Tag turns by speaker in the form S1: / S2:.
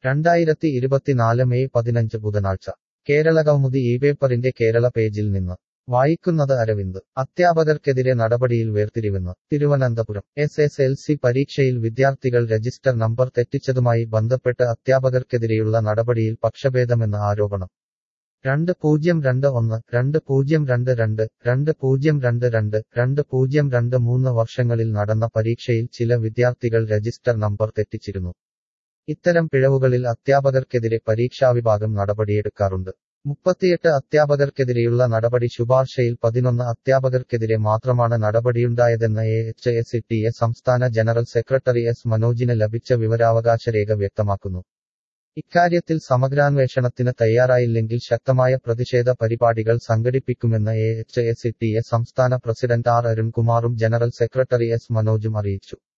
S1: രണ്ടായിരത്തി ഇരുപത്തിനാല് മെയ് പതിനഞ്ച് ബുധനാഴ്ച കേരള കൗമുദി ഈ പേപ്പറിന്റെ കേരള പേജിൽ നിന്ന് വായിക്കുന്നത് അരവിന്ദ് അധ്യാപകർക്കെതിരെ നടപടിയിൽ വേർതിരിവെന്ന് Thiruvananthapuram S S L C പരീക്ഷയിൽ വിദ്യാർത്ഥികൾ രജിസ്റ്റർ നമ്പർ തെറ്റിച്ചതുമായി ബന്ധപ്പെട്ട് അധ്യാപകർക്കെതിരെയുള്ള നടപടിയിൽ പക്ഷഭേദമെന്ന് ആരോപണം രണ്ട് പൂജ്യം രണ്ട് ഒന്ന് രണ്ട് പൂജ്യം രണ്ട് രണ്ട് രണ്ട് പൂജ്യം രണ്ട് രണ്ട് രണ്ട് പൂജ്യം രണ്ട് മൂന്ന് വർഷങ്ങളിൽ നടന്ന പരീക്ഷയിൽ ചില വിദ്യാർത്ഥികൾ രജിസ്റ്റർ നമ്പർ തെറ്റിച്ചിരുന്നു ഇത്തരം പിഴവുകളിൽ അധ്യാപകർക്കെതിരെ പരീക്ഷാവിഭാഗം നടപടിയെടുക്കാറുണ്ട് മുപ്പത്തിയെട്ട് അധ്യാപകർക്കെതിരെയുള്ള നടപടി ശുപാർശയിൽ പതിനൊന്ന് അധ്യാപകർക്കെതിരെ മാത്രമാണ് നടപടിയുണ്ടായതെന്ന് A H S T A സംസ്ഥാന ജനറൽ സെക്രട്ടറി എസ് മനോജിന് ലഭിച്ച വിവരാവകാശ രേഖ വ്യക്തമാക്കുന്നു ഇക്കാര്യത്തിൽ സമഗ്രാന്വേഷണത്തിന് തയ്യാറായില്ലെങ്കിൽ ശക്തമായ പ്രതിഷേധ പരിപാടികൾ സംഘടിപ്പിക്കുമെന്ന് A H S T A സംസ്ഥാന പ്രസിഡന്റ് ആർ അരുൺകുമാറും ജനറൽ സെക്രട്ടറി എസ് മനോജും അറിയിച്ചു